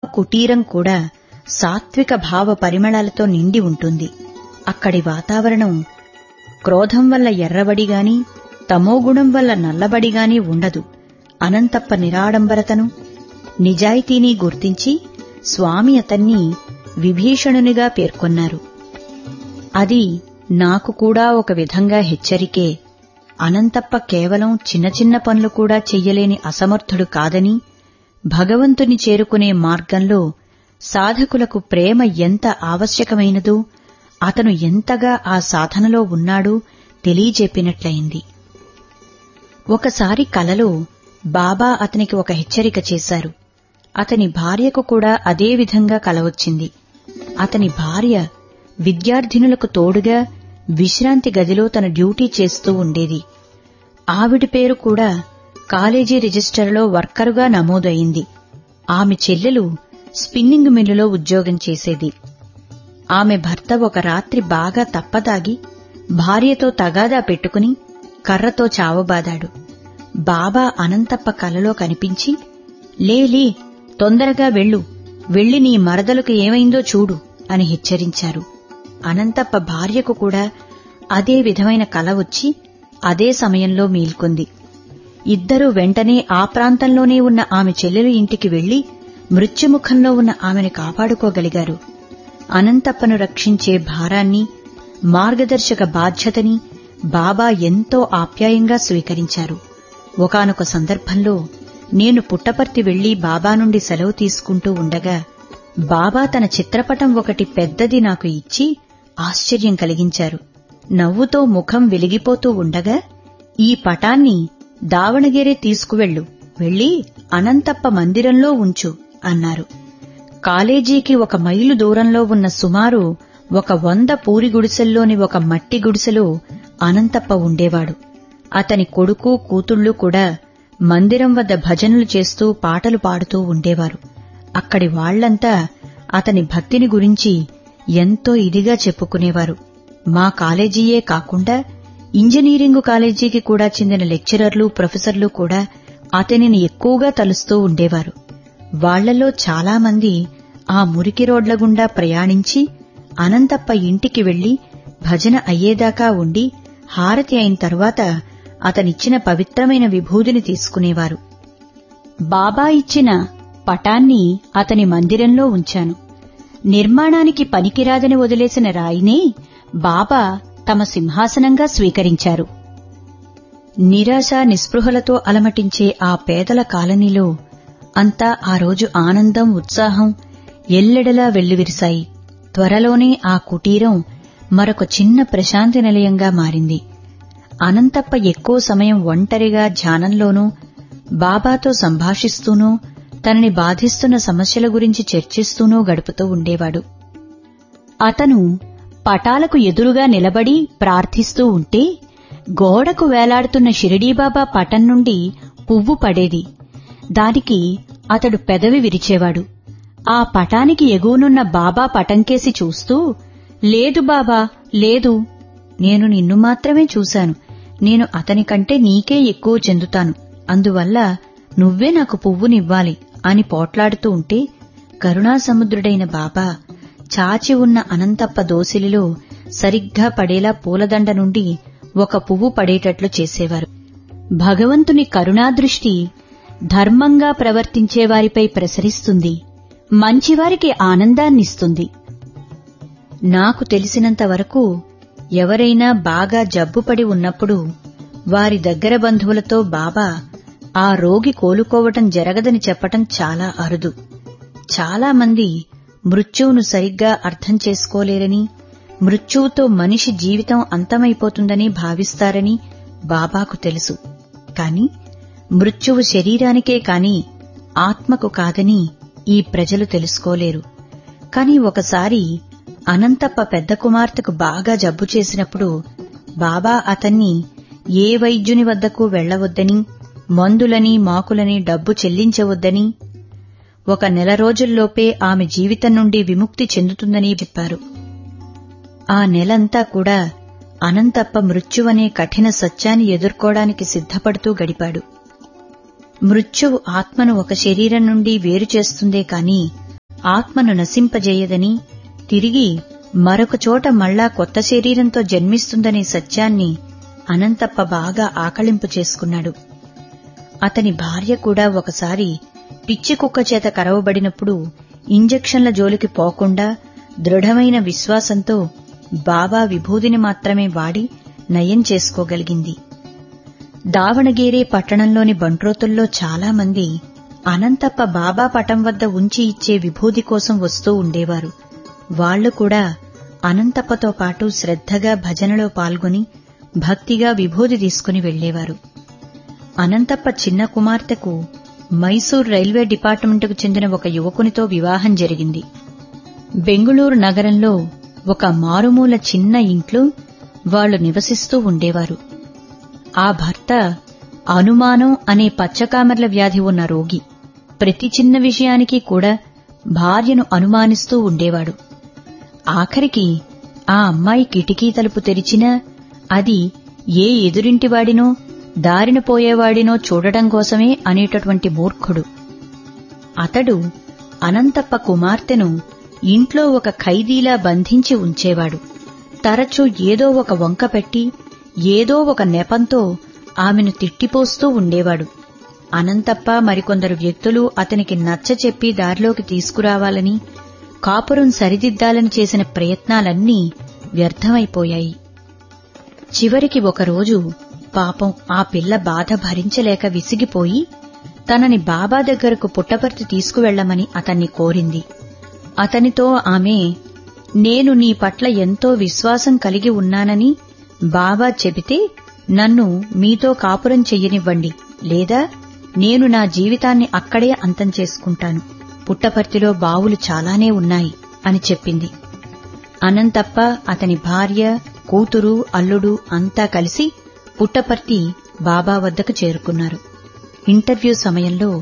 కుటీరం కూడా సాత్విక భావ పరిమళాలతో నిండి ఉంటుంది అక్కడి వాతావరణం క్రోధం వల్ల ఎర్రబడిగాని తమోగుణం వల్ల నల్లబడిగాని ఉండదు అనంతప్ప నిరాడంబరతను నిజాయితీని గుర్తించి స్వామి అతన్ని విభీషణునిగా పేర్కొన్నారు అది నాకు కూడా ఒక విధంగా హెచ్చరికే అనంతప్ప కేవలం చిన్న చిన్న పనులు కూడా చెయ్యలేని అసమర్థుడు కాదని భగవంతుని చేరుకునే మార్గంలో సాధకులకు ప్రేమ ఎంత ఆవశ్యకమైనదో అతను ఎంతగా ఆ సాధనలో ఉన్నాడో తెలియజెప్పినట్లయింది ఒకసారి కలలో బాబా అతనికి ఒక హెచ్చరిక చేశారు అతని భార్యకు కూడా అదే విధంగా కలవచ్చింది అతని భార్య విద్యార్థినులకు తోడుగా విశ్రాంతి గదిలో తన డ్యూటీ చేస్తూ ఉండేది ఆవిడ పేరు కూడా కాలేజీ రిజిస్టర్లో వర్కరుగా నమోదయింది ఆమె చెల్లెలు స్పిన్నింగ్ మిల్లులో ఉద్యోగం చేసేది ఆమె భర్త ఒక రాత్రి బాగా తప్పదాగి భార్యతో తగాదా పెట్టుకుని కర్రతో చావబాదాడు బాబా అనంతప్ప కలలో కనిపించి లేలీ తొందరగా వెళ్ళు వెళ్లి నీ మరదలకు ఏమైందో చూడు అని హెచ్చరించారు అనంతప్ప భార్యకు కూడా అదే విధమైన కల వచ్చి అదే సమయంలో మేల్కొంది ఇద్దరూ వెంటనే ఆ ప్రాంతంలోనే ఉన్న ఆమె చెల్లెలు ఇంటికి వెళ్లి మృత్యుముఖంలో ఉన్న ఆమెను కాపాడుకోగలిగారు అనంతప్పను రక్షించే భారాన్ని మార్గదర్శక బాధ్యతని బాబా ఎంతో ఆప్యాయంగా స్వీకరించారు ఒకానొక సందర్భంలో నేను పుట్టపర్తి వెళ్లి బాబా నుండి సెలవు తీసుకుంటూ ఉండగా బాబా తన చిత్రపటం ఒకటి పెద్దది నాకు ఇచ్చి ఆశ్చర్యం కలిగించారు నవ్వుతో ముఖం వెలిగిపోతూ ఉండగా ఈ పటాన్ని దావణగిరి తీసుకువెళ్ళు వెళ్లి అనంతప్ప మందిరంలో ఉంచు అన్నారు కాలేజీకి ఒక మైలు దూరంలో ఉన్న సుమారు ఒక వంద పూరి గుడిసెల్లోని ఒక మట్టి గుడిసెలో అనంతప్ప ఉండేవాడు అతని కొడుకు కూతుళ్లు కూడా మందిరం వద్ద భజనలు చేస్తూ పాటలు పాడుతూ ఉండేవారు అక్కడి వాళ్లంతా అతని భక్తిని గురించి ఎంతో ఇదిగా చెప్పుకునేవారు మా కాలేజీయే కాకుండా ఇంజనీరింగు కాలేజీకి కూడా చెందిన లెక్చరర్లు ప్రొఫెసర్లు కూడా అతనిని ఎక్కువగా తలుస్తూ ఉండేవారు వాళ్లలో చాలామంది ఆ మురికి రోడ్ల గుండా ప్రయాణించి అనంతప్ప ఇంటికి వెళ్లి భజన అయ్యేదాకా ఉండి హారతి అయిన తర్వాత అతనిచ్చిన పవిత్రమైన విభూదిని తీసుకునేవారు బాబా ఇచ్చిన పటాన్ని అతని మందిరంలో ఉంచాను నిర్మాణానికి పనికిరాదని వదిలేసిన రాయినే బాబా తమ సింహాసనంగా స్వీకరించారు నిరాశ నిస్పృహలతో అలమటించే ఆ పేదల కాలనీలో అంతా ఆ రోజు ఆనందం ఉత్సాహం ఎల్లెడలా వెల్లువిరిశాయి త్వరలోనే ఆ కుటీరం మరొక చిన్న ప్రశాంతి నిలయంగా మారింది అనంతప్ప ఎక్కువ సమయం ఒంటరిగా ధ్యానంలోనూ బాబాతో సంభాషిస్తూనూ తనని బాధిస్తున్న సమస్యల గురించి చర్చిస్తూనూ గడుపుతూ ఉండేవాడు అతను పటాలకు ఎదురుగా నిలబడి ప్రార్థిస్తూ ఉంటే గోడకు వేలాడుతున్న షిరిడీబాబా పటం నుండి పువ్వు పడేది దానికి అతడు పెదవి విరిచేవాడు ఆ పటానికి ఎగువనున్న బాబా పటంకేసి చూస్తూ లేదు బాబా లేదు నేను నిన్ను మాత్రమే చూశాను నేను అతని కంటే నీకే ఎక్కువ చెందుతాను అందువల్ల నువ్వే నాకు పువ్వునివ్వాలి అని పోట్లాడుతూ ఉంటే కరుణాసముద్రుడైన బాబా చాచి ఉన్న అనంతప్ప దోసిలిలో సరిగ్గా పడేలా పూలదండ నుండి ఒక పువ్వు పడేటట్లు చేసేవారు భగవంతుని కరుణాదృష్టి ధర్మంగా ప్రవర్తించేవారిపై ప్రసరిస్తుంది మంచివారికి ఆనందాన్నిస్తుంది నాకు తెలిసినంత వరకు ఎవరైనా బాగా జబ్బుపడి ఉన్నప్పుడు వారి దగ్గర బంధువులతో బాబా ఆ రోగి కోలుకోవటం జరగదని చెప్పటం చాలా అరుదు చాలామంది మృత్యువును సరిగ్గా అర్థం చేసుకోలేరని మృత్యువుతో మనిషి జీవితం అంతమైపోతుందని భావిస్తారని బాబాకు తెలుసు కాని మృత్యువు శరీరానికే కాని ఆత్మకు కాదని ఈ ప్రజలు తెలుసుకోలేరు కాని ఒకసారి అనంతప్ప పెద్ద కుమార్తెకు బాగా జబ్బు చేసినప్పుడు బాబా అతన్ని ఏ వైద్యుని వద్దకు వెళ్లవద్దని మందులని మాకులని డబ్బు చెల్లించవద్దని ఒక నెల రోజుల్లోపే ఆమె జీవితం నుండి విముక్తి చెందుతుందని చెప్పారు ఆ నెలంతా కూడా అనంతప్ప మృత్యువనే కఠిన సత్యాన్ని ఎదుర్కోవడానికి సిద్ధపడుతూ గడిపాడు మృత్యువు ఆత్మను ఒక శరీరం నుండి వేరు చేస్తుందే కాని ఆత్మను నశింపజేయదని తిరిగి మరొక చోట మళ్ళా కొత్త శరీరంతో జన్మిస్తుందనే సత్యాన్ని అనంతప్ప బాగా ఆకళింపు చేసుకున్నాడు అతని భార్య కూడా ఒకసారి పిచ్చి కుక్క చేత కరవబడినప్పుడు ఇంజెక్షన్ల జోలికి పోకుండా దృఢమైన విశ్వాసంతో బాబా విభూదిని మాత్రమే వాడి నయం చేసుకోగలిగింది దావణగేరే పట్టణంలోని బంట్రోతుల్లో చాలామంది అనంతప్ప బాబా పటం వద్ద ఉంచి ఇచ్చే విభూది కోసం వస్తూ ఉండేవారు వాళ్లు కూడా అనంతప్పతో పాటు శ్రద్ధగా భజనలో పాల్గొని భక్తిగా విభూది తీసుకుని వెళ్లేవారు అనంతప్ప చిన్న కుమార్తెకు మైసూర్ రైల్వే డిపార్ట్మెంటుకు చెందిన ఒక యువకునితో వివాహం జరిగింది బెంగుళూరు నగరంలో ఒక మారుమూల చిన్న ఇంట్లో వాళ్లు నివసిస్తూ ఉండేవారు ఆ భర్త అనుమానం అనే పచ్చకామెర్ల వ్యాధి ఉన్న రోగి ప్రతి చిన్న విషయానికి కూడా భార్యను అనుమానిస్తూ ఉండేవాడు ఆఖరికి ఆ అమ్మాయి కిటికీ తలుపు తెరిచినా అది ఏ ఎదురింటివాడినో దారిన పోయేవాడినో చూడటం కోసమే అనేటటువంటి మూర్ఖుడు అతడు అనంతప్ప కుమార్తెను ఇంట్లో ఒక ఖైదీలా బంధించి ఉంచేవాడు తరచూ ఏదో ఒక వంక పెట్టి ఏదో ఒక నెపంతో ఆమెను తిట్టిపోస్తూ ఉండేవాడు అనంతప్ప మరికొందరు వ్యక్తులు అతనికి నచ్చచెప్పి దారిలోకి తీసుకురావాలని కాపురం సరిదిద్దాలని చేసిన ప్రయత్నాలన్నీ వ్యర్థమైపోయాయి చివరికి ఒకరోజు పాపం ఆ పిల్ల బాధ భరించలేక విసిగిపోయి తనని బాబా దగ్గరకు పుట్టపర్తి తీసుకువెళ్లమని అతన్ని కోరింది అతనితో ఆమె నేను నీ పట్ల ఎంతో విశ్వాసం కలిగి ఉన్నానని బాబా చెబితే నన్ను మీతో కాపురం చెయ్యనివ్వండి లేదా నేను నా జీవితాన్ని అక్కడే అంతం చేసుకుంటాను పుట్టపర్తిలో బావులు చాలానే ఉన్నాయి అని చెప్పింది అనంతప్ప అతని భార్య కూతురు అల్లుడు అంతా కలిసి పుట్టపర్తి బాబా వద్దకు చేరుకున్నారు ఇంటర్వ్యూ సమయంలో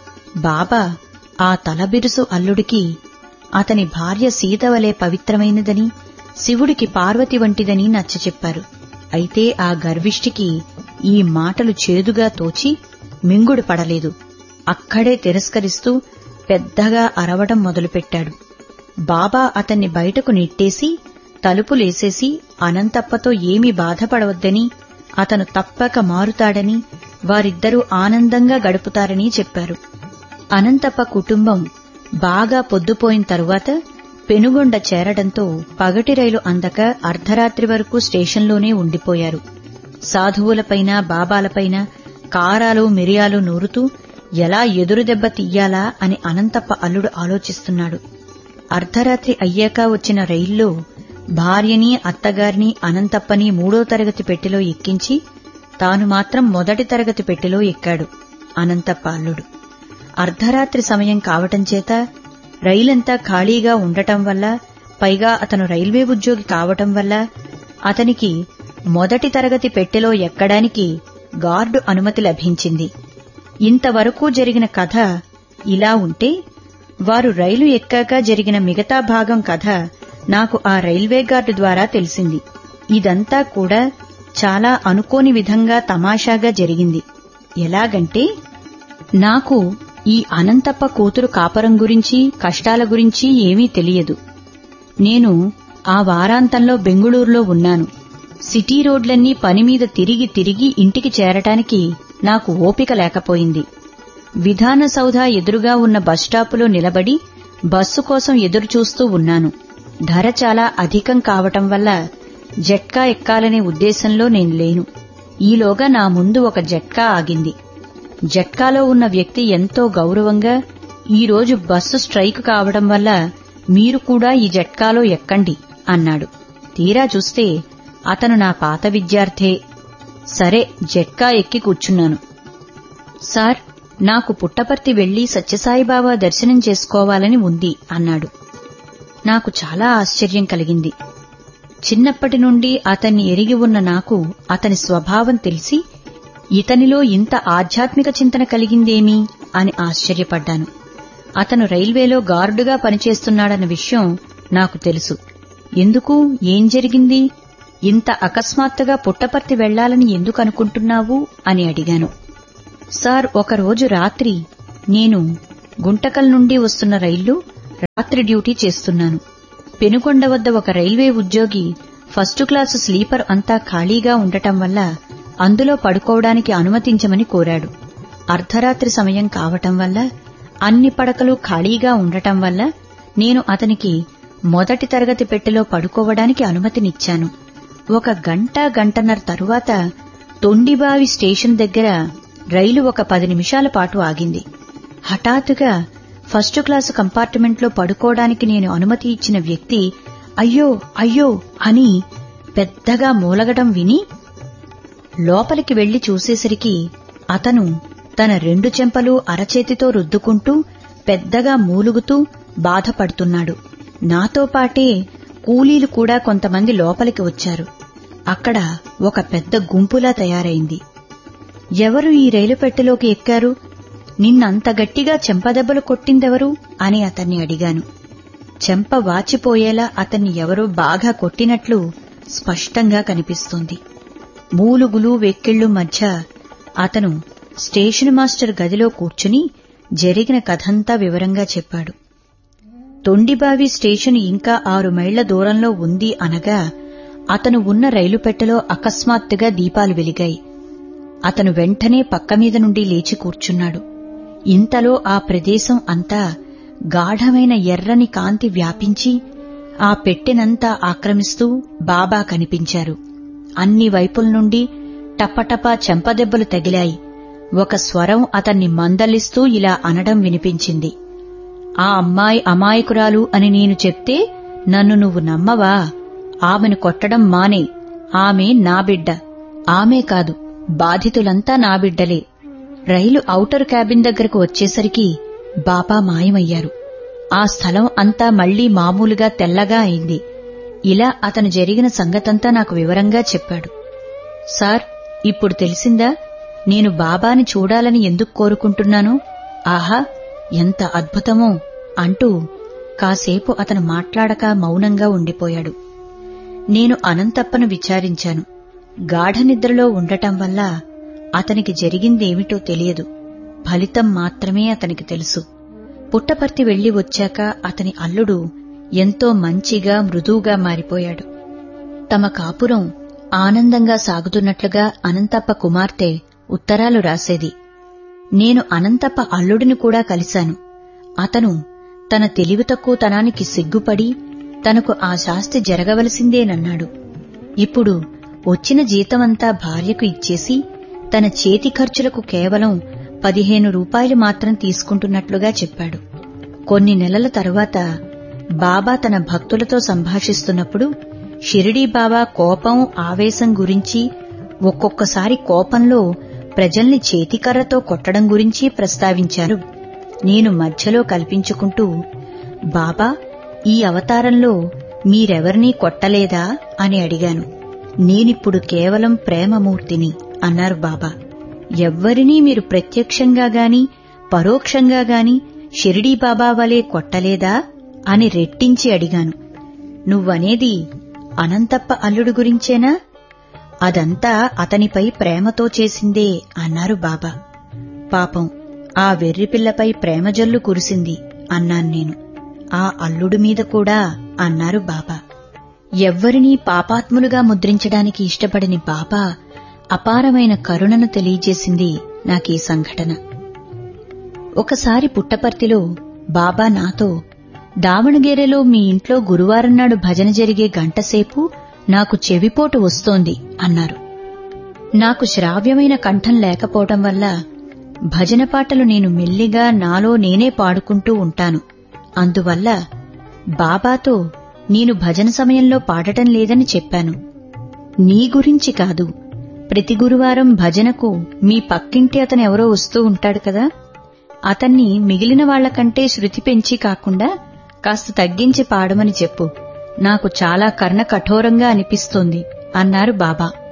బాబా ఆ తలబిరుసు అల్లుడికి అతని భార్య సీత వలె పవిత్రమైనదని శివుడికి పార్వతి వంటిదని నచ్చచెప్పారు అయితే ఆ గర్విష్టికి ఈ మాటలు చేదుగా తోచి మింగుడు పడలేదు అక్కడే తిరస్కరిస్తూ పెద్దగా అరవడం మొదలుపెట్టాడు బాబా అతన్ని బయటకు నెట్టేసి తలుపులేసేసి అనంతప్పతో ఏమీ బాధపడవద్దని అతను తప్పక మారుతాడని వారిద్దరూ ఆనందంగా గడుపుతారని చెప్పారు అనంతప్ప కుటుంబం బాగా పొద్దుపోయిన తరువాత పెనుగొండ చేరడంతో పగటి రైలు అందక అర్ధరాత్రి వరకు స్టేషన్లోనే ఉండిపోయారు సాధువులపైన బాబాలపైన కారాలు మిరియాలు నూరుతూ ఎలా ఎదురుదెబ్బ తీయాలా అని అనంతప్ప అల్లుడు ఆలోచిస్తున్నాడు అర్ధరాత్రి అయ్యాక వచ్చిన రైల్లో భార్యని అత్తగారిని అనంతప్పని మూడో తరగతి పెట్టెలో ఎక్కించి తాను మాత్రం మొదటి తరగతి పెట్టెలో ఎక్కాడు అనంతప్ప అల్లుడు అర్ధరాత్రి సమయం కావటం చేత రైలంతా ఖాళీగా ఉండటం వల్ల పైగా అతను రైల్వే ఉద్యోగి కావటం వల్ల అతనికి మొదటి తరగతి పెట్టెలో ఎక్కడానికి గార్డు అనుమతి లభించింది ఇంతవరకు జరిగిన కథ ఇలా ఉంటే వారు రైలు ఎక్కాక జరిగిన మిగతా భాగం కథ నాకు ఆ రైల్వే గార్డు ద్వారా తెలిసింది ఇదంతా కూడా చాలా అనుకోని విధంగా తమాషాగా జరిగింది ఎలాగంటే నాకు ఈ అనంతప్ప కూతురు కాపరం గురించి కష్టాల గురించి ఏమీ తెలియదు నేను ఆ వారాంతంలో బెంగుళూరులో ఉన్నాను సిటీ రోడ్లన్నీ పనిమీద తిరిగి తిరిగి ఇంటికి చేరటానికి నాకు ఓపిక లేకపోయింది విధాన సౌధ ఎదురుగా ఉన్న బస్టాపులో నిలబడి బస్సు కోసం ఎదురుచూస్తూ ఉన్నాను ధర చాలా అధికం కావటం వల్ల జట్కా ఎక్కాలనే ఉద్దేశంలో నేను లేను ఈలోగా నా ముందు ఒక జట్కా ఆగింది జట్కాలో ఉన్న వ్యక్తి ఎంతో గౌరవంగా ఈరోజు బస్సు స్ట్రైక్ కావడం వల్ల మీరు కూడా ఈ జట్కాలో ఎక్కండి అన్నాడు తీరా చూస్తే అతను నా పాత విద్యార్థే సరే జట్కా ఎక్కి కూర్చున్నాను సార్ నాకు పుట్టపర్తి వెళ్లి సత్యసాయిబాబా దర్శనం చేసుకోవాలని ఉంది అన్నాడు నాకు చాలా ఆశ్చర్యం కలిగింది చిన్నప్పటి నుండి అతన్ని ఎరిగి ఉన్న నాకు అతని స్వభావం తెలిసి ఇతనిలో ఇంత ఆధ్యాత్మిక చింతన కలిగిందేమీ అని ఆశ్చర్యపడ్డాను అతను రైల్వేలో గార్డుగా పనిచేస్తున్నాడన్న విషయం నాకు తెలుసు ఎందుకు ఏం జరిగింది ఇంత అకస్మాత్తుగా పుట్టపర్తి వెళ్లాలని ఎందుకు అనుకుంటున్నావు అని అడిగాను సార్ ఒకరోజు రాత్రి నేను గుంటకల్ నుండి వస్తున్న రైలు రాత్రి డ్యూటీ చేస్తున్నాను పెనుకొండ వద్ద ఒక రైల్వే ఉద్యోగి ఫస్ట్ క్లాసు స్లీపర్ అంతా ఖాళీగా ఉండటం వల్ల అందులో పడుకోవడానికి అనుమతించమని కోరాడు అర్ధరాత్రి సమయం కావటం వల్ల అన్ని పడకలు ఖాళీగా ఉండటం వల్ల నేను అతనికి మొదటి తరగతి పెట్టెలో పడుకోవడానికి అనుమతినిచ్చాను ఒక గంట గంటన్నర తరువాత తొండిబావి స్టేషన్ దగ్గర రైలు ఒక పది నిమిషాల పాటు ఆగింది హఠాత్తుగా ఫస్ట్ క్లాసు కంపార్ట్మెంట్లో పడుకోవడానికి నేను అనుమతి ఇచ్చిన వ్యక్తి అయ్యో అయ్యో అని పెద్దగా మూలగడం విని లోపలికి వెళ్లి చూసేసరికి అతను తన రెండు చెంపలు అరచేతితో రుద్దుకుంటూ పెద్దగా మూలుగుతూ బాధపడుతున్నాడు నాతో పాటే కూలీలు కూడా కొంతమంది లోపలికి వచ్చారు అక్కడ ఒక పెద్ద గుంపులా తయారైంది ఎవరు ఈ రైలు పెట్టెలోకి ఎక్కారు నిన్నంత గట్టిగా చెంపదెబ్బలు కొట్టిందెవరు అని అతన్ని అడిగాను చెంప వాచిపోయేలా అతన్ని ఎవరో బాగా కొట్టినట్లు స్పష్టంగా కనిపిస్తోంది మూలుగులు వెక్కిళ్లు మధ్య అతను స్టేషన్ మాస్టర్ గదిలో కూర్చుని జరిగిన కథంతా వివరంగా చెప్పాడు తొండిబావి స్టేషన్ ఇంకా ఆరు మైళ్ల దూరంలో ఉంది అనగా అతను ఉన్న రైలు పెట్టెలో అకస్మాత్తుగా దీపాలు వెలిగాయి అతను వెంటనే పక్కమీద నుండి లేచి కూర్చున్నాడు ఇంతలో ఆ ప్రదేశం అంతా గాఢమైన ఎర్రని కాంతి వ్యాపించి ఆ పెట్టెనంతా ఆక్రమిస్తూ బాబా కనిపించారు అన్ని వైపుల నుండి టపటపా చెంపదెబ్బలు తగిలాయి ఒక స్వరం అతన్ని మందలిస్తూ ఇలా అనడం వినిపించింది ఆ అమ్మాయి అమాయకురాలు అని నేను చెప్తే నన్ను నువ్వు నమ్మవా ఆమెను కొట్టడం మానే ఆమె నా బిడ్డ ఆమె కాదు బాధితులంతా నా బిడ్డలే రైలు ఔటర్ క్యాబిన్ దగ్గరకు వచ్చేసరికి బాబా మాయమయ్యారు ఆ స్థలం అంతా మళ్లీ మామూలుగా తెల్లగా అయింది ఇలా అతను జరిగిన సంగతంతా నాకు వివరంగా చెప్పాడు సార్ ఇప్పుడు తెలిసిందా నేను బాబాని చూడాలని ఎందుకు కోరుకుంటున్నాను ఆహా ఎంత అద్భుతమో అంటూ కాసేపు అతను మాట్లాడక మౌనంగా ఉండిపోయాడు నేను అనంతప్పను విచారించాను గాఢ నిద్రలో ఉండటం వల్ల అతనికి జరిగిందేమిటో తెలియదు ఫలితం మాత్రమే అతనికి తెలుసు పుట్టపర్తి వెళ్లి వచ్చాక అతని అల్లుడు ఎంతో మంచిగా మృదువుగా మారిపోయాడు తమ కాపురం ఆనందంగా సాగుతున్నట్లుగా అనంతప్ప కుమార్తె ఉత్తరాలు రాసేది నేను అనంతప్ప అల్లుడిని కూడా కలిశాను అతను తన తెలివి తక్కువతనానికి సిగ్గుపడి తనకు ఆ శాస్తి జరగవలసిందేనన్నాడు ఇప్పుడు వచ్చిన జీతమంతా భార్యకు ఇచ్చేసి తన చేతి ఖర్చులకు కేవలం పదిహేను రూపాయలు మాత్రం తీసుకుంటున్నట్లుగా చెప్పాడు కొన్ని నెలల తరువాత బాబా తన భక్తులతో సంభాషిస్తున్నప్పుడు షిరిడీ బాబా కోపం ఆవేశం గురించి ఒక్కొక్కసారి కోపంలో ప్రజల్ని చేతికర్రతో కొట్టడం గురించి ప్రస్తావించారు నేను మధ్యలో కల్పించుకుంటూ బాబా ఈ అవతారంలో మీరెవర్నీ కొట్టలేదా అని అడిగాను నేనిప్పుడు కేవలం ప్రేమమూర్తిని అన్నారు బాబా ఎవ్వరినీ మీరు ప్రత్యక్షంగా గాని పరోక్షంగా గాని షిరిడీ బాబా వలె కొట్టలేదా అని రెట్టించి అడిగాను నువ్వనేది అనంతప్ప అల్లుడు గురించేనా అదంతా అతనిపై ప్రేమతో చేసిందే అన్నారు బాబా పాపం ఆ వెర్రిపిల్లపై ప్రేమజల్లు కురిసింది అన్నాను నేను ఆ అల్లుడు మీద కూడా అన్నారు బాబా ఎవ్వరినీ పాపాత్ములుగా ముద్రించడానికి ఇష్టపడని బాబా అపారమైన కరుణను తెలియజేసింది నాకీ సంఘటన ఒకసారి పుట్టపర్తిలో బాబా నాతో దావణగేరెలో మీ ఇంట్లో గురువారం నాడు భజన జరిగే గంటసేపు నాకు చెవిపోటు వస్తోంది అన్నారు నాకు శ్రావ్యమైన కంఠం లేకపోవటం వల్ల భజన పాటలు నేను మెల్లిగా నాలో నేనే పాడుకుంటూ ఉంటాను అందువల్ల బాబాతో నేను భజన సమయంలో పాడటం లేదని చెప్పాను నీ గురించి కాదు ప్రతి గురువారం భజనకు మీ పక్కింటి అతను ఎవరో వస్తూ ఉంటాడు కదా అతన్ని మిగిలిన వాళ్లకంటే శృతి పెంచి కాకుండా కాస్త తగ్గించి పాడమని చెప్పు నాకు చాలా కర్ణ కఠోరంగా అనిపిస్తోంది అన్నారు బాబా